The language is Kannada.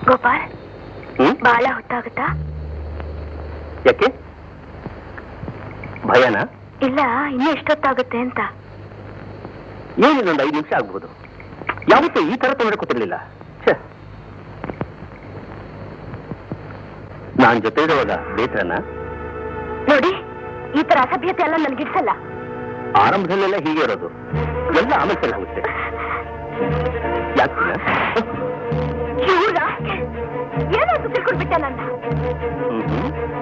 ಗೋಪಾಲ್ ಹ್ಮ್ ಬಹಳ ಹೊತ್ತಾಗುತ್ತಾ ಯಾಕೆ ಭಯನಾ ಇಲ್ಲ ಇನ್ನೂ ಎಷ್ಟೊತ್ತಾಗುತ್ತೆ ಅಂತ ಏನಿಲ್ಲ ಒಂದು ಐದು ನಿಮಿಷ ಆಗ್ಬಹುದು ಯಾವತ್ತೂ ಈ ತರ ತೊಂದರೆ ಕೂತಿರ್ಲಿಲ್ಲ ಛೆ. ನಾನ್ ಜೊತೆ ಇರುವಾಗ ಬೇಸರನ ನೋಡಿ ಈ ತರ ಅಸಭ್ಯತೆ ಎಲ್ಲ ನನ್ಗಿಡ್ಸಲ್ಲ ಆರಂಭದಲ್ಲೆಲ್ಲ ಹೀಗೆ ಇರೋದು ಎಲ್ಲ ಆಮೇಲೆ ಸರಿ ಹೋಗುತ್ತೆ ಯಾಕೆ ಇವ್ರ ಏನಾದ್ರು ತಿಳ್ಕೊಂಡ್ಬಿಟ್ಟೆ ನನ್ನ ಹ್ಮ್